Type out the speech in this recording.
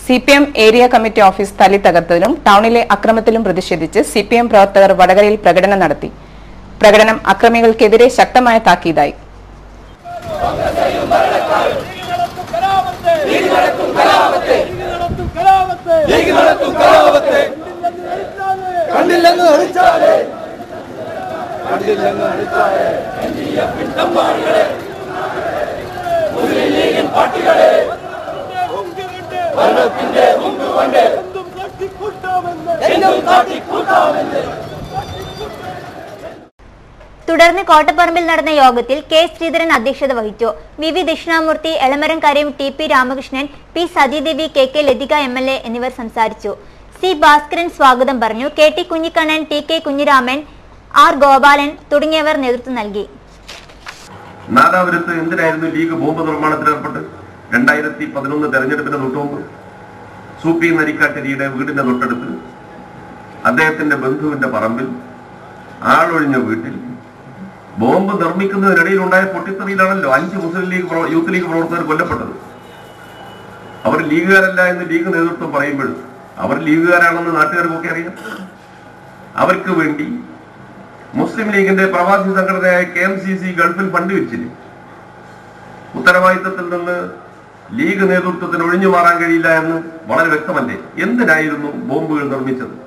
C P M area committee office തല്ലി തകർത്തതിലും ടൗണിലെ അക്രമത്തിലും പ്രതിഷേധിച്ച് സി പി എം പ്രവർത്തകർ വടകരയിൽ പ്രകടനം നടത്തി പ്രകടനം അക്രമികൾക്കെതിരെ ശക്തമായ താക്കീതായി കണ്ടില്ലെന്ന് നടിച്ചാലേ തുടർന്ന് കോട്ടപ്പറമ്പിൽ നടന്ന യോഗത്തിൽ കെ ശ്രീധരൻ അധ്യക്ഷത വഹിച്ചു V V Dakshinamoorthy Elamaram Kareem T P Ramakrishnan P Sathidevi K K Lathika M L A എന്നിവർ സംസാരിച്ചു സി ഭാസ്കരൻ സ്വാഗതം പറഞ്ഞു K T Kunhikannan T K Kunhiraman R Gopalan തുടങ്ങിയവർ നേതൃത്വം നൽകി നാദാപുരത്ത് എന്തിനായിരുന്നു ലീഗ് ബോംബ് നിർമ്മാണത്തിൽ ഏർപ്പെട്ട് രണ്ടായിരത്തി പതിനൊന്ന് തെരഞ്ഞെടുപ്പിന് തൊട്ടുമുമ്പ് സൂപ്പി നരിക്കാട്ടിരിയുടെ വീടിന്റെ തൊട്ടടുത്ത് അദ്ദേഹത്തിന്റെ ബന്ധുവിന്റെ പറമ്പിൽ ആളൊഴിഞ്ഞ വീട്ടിൽ ബോംബ് നിർമ്മിക്കുന്നതിനിടയിൽ ഉണ്ടായ പൊട്ടിത്തെറിയിലാണല്ലോ അഞ്ച് മുസ്ലിം ലീഗ് പ്രവ- യൂത്ത് ലീഗ് പ്രവർത്തകർ കൊല്ലപ്പെട്ടത് അവർ ലീഗുകാരല്ല എന്ന് ലീഗ് നേതൃത്വം പറയുമ്പോഴും അവർ ലീഗുകാരാണെന്ന് നാട്ടുകാർക്കൊക്കെ അറിയാം അവർക്ക് വേണ്ടി മുസ്ലിം ലീഗിന്റെ പ്രവാസി സംഘടനയായ കെ എം സി സി ഗൾഫിൽ ഫണ്ട് വെച്ചില്ലേ ഉത്തരവാദിത്തത്തിൽ നിന്ന് ലീഗ് നേതൃത്വത്തിന് ഒഴിഞ്ഞു മാറാൻ കഴിയില്ല എന്ന് വളരെ വ്യക്തമല്ലേ എന്തിനായിരുന്നു ബോംബുകൾ നിർമ്മിച്ചത്